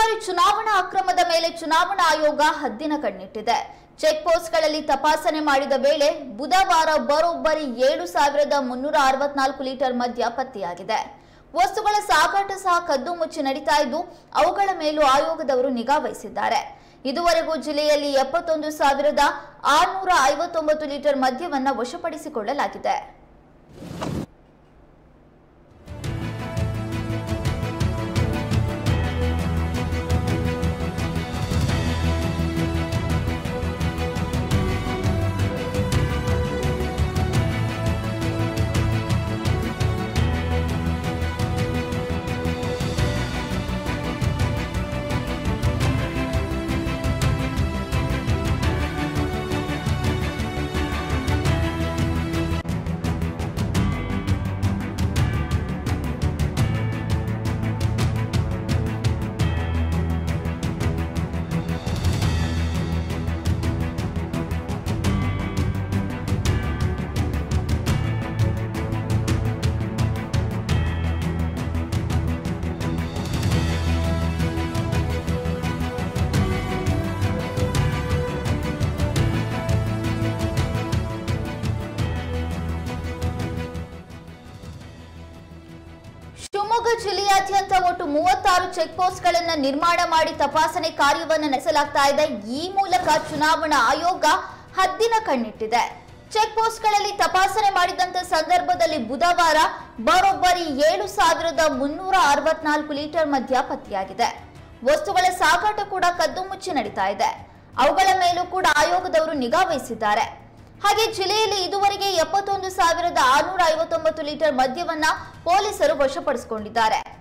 ಬಾರಿ ಚುನಾವಣಾ ಅಕ್ರಮದ ಮೇಲೆ ಚುನಾವಣಾ ಆಯೋಗ ಹದ್ದಿನ ಕಣ್ಣಿಟ್ಟಿದೆ ಚೆಕ್ ಪೋಸ್ಟ್ಗಳಲ್ಲಿ ತಪಾಸಣೆ ಮಾಡಿದ ವೇಳೆ ಬುಧವಾರ ಬರೋಬ್ಬರಿ ಏಳು ಸಾವಿರದ ಮುನ್ನೂರ ಅರವತ್ನಾಲ್ಕು ಲೀಟರ್ ಮದ್ಯ ಪತ್ತೆಯಾಗಿದೆ ವಸ್ತುಗಳ ಸಾಗಾಟ ಸಹ ಕದ್ದು ಮುಚ್ಚಿ ನಡೀತಾ ಇದ್ದು ಅವುಗಳ ಮೇಲೂ ಆಯೋಗದವರು ನಿಗಾ ವಹಿಸಿದ್ದಾರೆ ಇದುವರೆಗೂ ಜಿಲ್ಲೆಯಲ್ಲಿ ಎಪ್ಪತ್ತೊಂದು ಸಾವಿರದ ಆರುನೂರ ಐವತ್ತೊಂಬತ್ತು ಲೀಟರ್ ಮದ್ಯವನ್ನ ವಶಪಡಿಸಿಕೊಳ್ಳಲಾಗಿದೆ ಶಿವಮೊಗ್ಗ ಜಿಲ್ಲೆಯಾದ್ಯಂತ ಒಟ್ಟು ಮೂವತ್ತಾರು ಚೆಕ್ ಪೋಸ್ಟ್ಗಳನ್ನ ನಿರ್ಮಾಣ ಮಾಡಿ ತಪಾಸಣೆ ಕಾರ್ಯವನ್ನು ನಡೆಸಲಾಗ್ತಾ ಇದೆ ಈ ಮೂಲಕ ಚುನಾವಣಾ ಆಯೋಗ ಹದ್ದಿನ ಕಣ್ಣಿಟ್ಟಿದೆ ಚೆಕ್ ಪೋಸ್ಟ್ಗಳಲ್ಲಿ ತಪಾಸಣೆ ಮಾಡಿದಂತ ಸಂದರ್ಭದಲ್ಲಿ ಬುಧವಾರ ಬರೋಬ್ಬರಿ ಏಳು ಸಾವಿರದ ಮುನ್ನೂರ ಅರವತ್ನಾಲ್ಕು ಲೀಟರ್ ಮದ್ಯ ಪತ್ತೆಯಾಗಿದೆ ವಸ್ತುಗಳ ಸಾಗಾಟ ಕೂಡ ಕದ್ದು ಮುಚ್ಚಿ ನಡೀತಾ ಇದೆ ಅವುಗಳ ಮೇಲೂ ಕೂಡ ಆಯೋಗದವರು ನಿಗಾ ವಹಿಸಿದ್ದಾರೆ ಹಾಗೆ ಜಿಲ್ಲೆಯಲ್ಲಿ ಇದುವರೆಗೆ ಎಪ್ಪತ್ತೊಂದು ಸಾವಿರದ ಆರುನೂರ ಐವತ್ತೊಂಬತ್ತು ಲೀಟರ್ ಮದ್ಯವನ್ನ ಪೊಲೀಸರು ವಶಪಡಿಸಿಕೊಂಡಿದ್ದಾರೆ